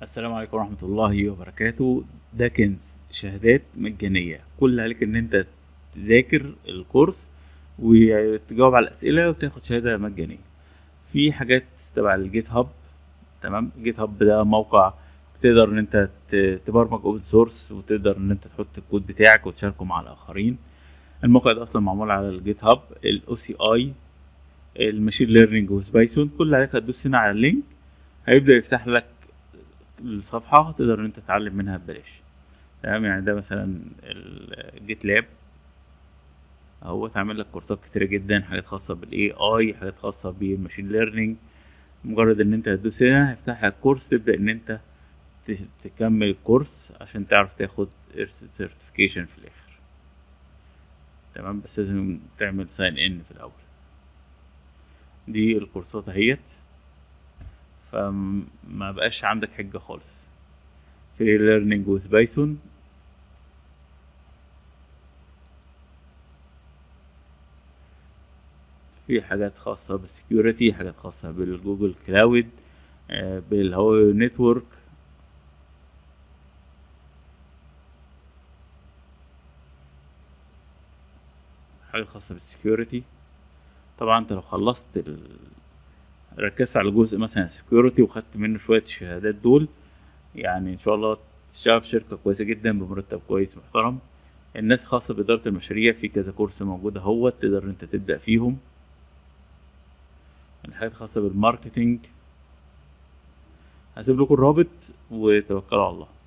السلام عليكم ورحمة الله وبركاته ده كنز شهادات مجانية كل اللي عليك ان انت تذاكر الكورس وتجاوب على الأسئلة وتاخد شهادة مجانية في حاجات تبع الجيت هاب تمام جيت هاب ده موقع تقدر ان انت ت- تبرمج اوبن سورس وتقدر ان انت تحط الكود بتاعك وتشاركه مع الآخرين الموقع ده اصلا معمول على الجيت هاب الاو سي اي الماشين ليرنينج وسبايثون كل اللي عليك هتدوس هنا على اللينك هيبدأ يفتح لك الصفحة تقدر ان انت تتعلم منها ببلاش تمام يعني ده مثلا الجيت لاب اهو تعمل لك كورسات كتيرة جدا حاجات خاصة بالاي اي حاجات خاصة بالماشين ليرنينج مجرد ان انت هتدوس هنا هيفتح لك كورس تبدأ ان انت تش- تكمل الكورس عشان تعرف تاخد سيرتيفيكيشن في الاخر تمام بس لازم تعمل ساين ان في الاول دي الكورسات اهيت فما بقاش عندك حجة خالص في ليرنينج وذ بايثون في حاجات خاصة بالسكيورتي حاجات خاصة بالجوجل كلاود آه، بالهواوي نتورك حاجة خاصة بالسكيورتي طبعا انت لو خلصت ال... ركزت على جزء مثلا سكيورتي وخدت منه شوية الشهادات دول يعني ان شاء الله تشتغل في شركة كويسة جدا بمرتب كويس محترم الناس خاصة بإدارة المشاريع في كذا كورس موجود اهو تقدر انت تبدأ فيهم الحاجات الخاصة بالماركتينج هسيب لكم الرابط وتوكلوا على الله